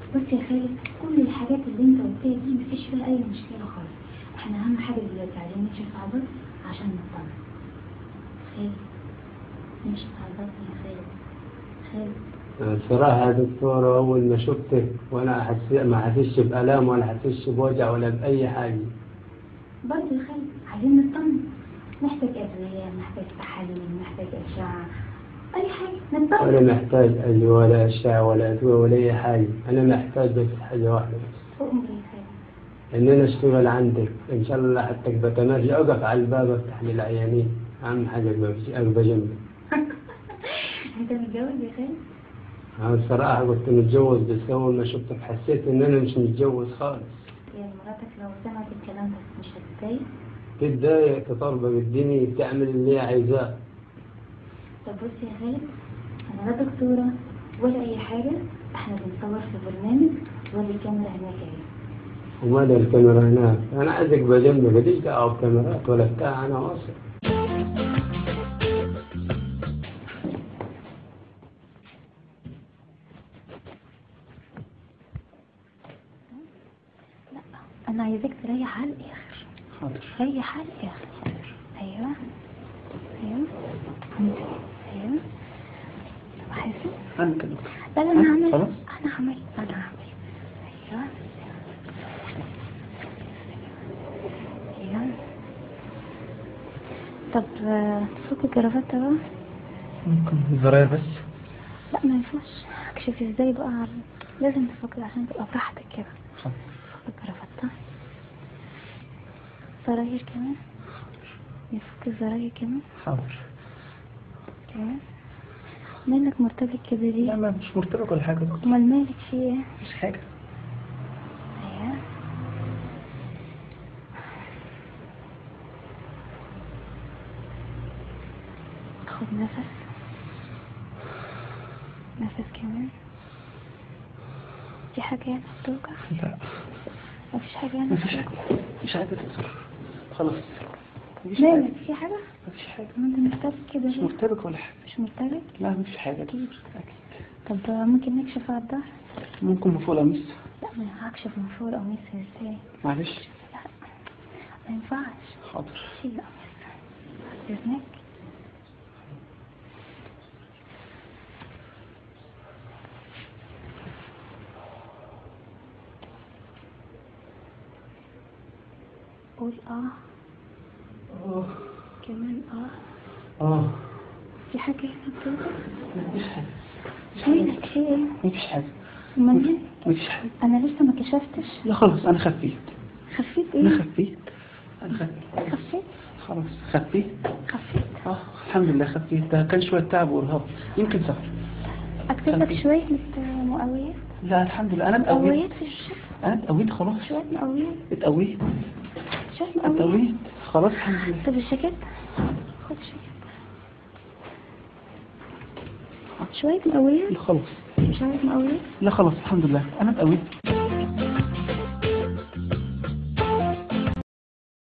بص يا خالد كل الحاجات اللي انت قلتها دي مفيش فيها اي مشكله خالص احنا اهم حاجه دلوقتي عايزين نكشف عضل عشان نطمن خالد نكشف عضل يا خالد خالد الصراحة يا دكتورة أول ما شفتك وأنا أحس ما حسيتش بآلام ولا حسيتش بوجع ولا بأي حاجة برضه يا خالد عايزين نطمن محتاج ادويه محتاج تحاليل محتاج اشعه اي حاجه نطمن ولا محتاج أي ولا أشعة ولا أدوية ولا أي حاجة أنا محتاج بس حاجة واحدة بس أؤمر يا خالد إن أنا أشتغل عندك إن شاء الله حتى بتمرجي أقف على الباب أفتح للعيانين أهم حاجة أبقى أبقى جنبك انت متجوز يا خالد أنا الصراحة كنت متجوز بس أول ما شفتك حسيت إن أنا مش متجوز خالص يعني مراتك لو سمعت الكلام ده مش هتتضايق تتضايق طالبة بالدنيا بتعمل اللي هي عايزاه طب بص يا خالد انا لا دكتوره ولا اي حاجه احنا بنصور في برنامج ولا الكاميرا هناك اهي وماذا الكاميرا هناك أنا عايزك بجنبك ماليش دعوة بكاميرات ولا بتاع أنا واثق لا انا عايزاك تريح على الاخر حاضر ريح على الاخر ايوه ايوه ايوه طب حاسس أنا كده لا لا انا هعمل خلاص؟ انا هعمل انا هعمل ايوه ايوه طب آه، تفك الجرافات بقى ممكن الزراير بس لا ما ينفعش اكشف ازاي بقى لازم تفك عشان تبقى براحتك كده حاضر فك الجرافات زراير كمان يفك الزراير كمان حاضر كمان مالك مرتبك كده لا ليه ما مش مرتبك ولا حاجة دكتور امال مالك في ايه مش حاجة ايوه خد نفس نفس كمان في حاجة يعني بتوجع لا مفيش حاجة يعني مفيش حاجة مش حاجة دكتور خلاص مفيش مالك حاجة في حاجة مفيش حاجة ما انت مرتبك كده مش ليه مرتبك ولا حاجة مش مرتبك لا مفيش حاجة دكتور أكيد طب ممكن نكشف على الظهر ممكن مفوق القميص لا ما هكشف من فوق القميص ازاي معلش لا ما ينفعش حاضر شيل القميص بعد اذنك قول اه اه كمان اه اه في حاجة هنا بتوجع مفيش حاجة مالك في ايه مفيش حاجة امال مالك مفيش حاجة انا لسه ما كشفتش لا خلاص أنا خفيت خفيت أنا ايه خفيت أنا خفيت خفيت خلاص خفيت خفيت اه الحمد لله خفيت ده كان شوية تعب وإرهاق يمكن سفر اكتب لك شوية مقويات لا الحمد لله أنا اتقويت مقويات في الشفا أنا اتقويت خلاص شوية مقويات اتقويت شوية مقويات اتقويت خلاص الحمد لله طب الجاكيت خد شوية شوية مقويات لا خلاص شوية مقويات لا خلاص الحمد لله أنا اتقويت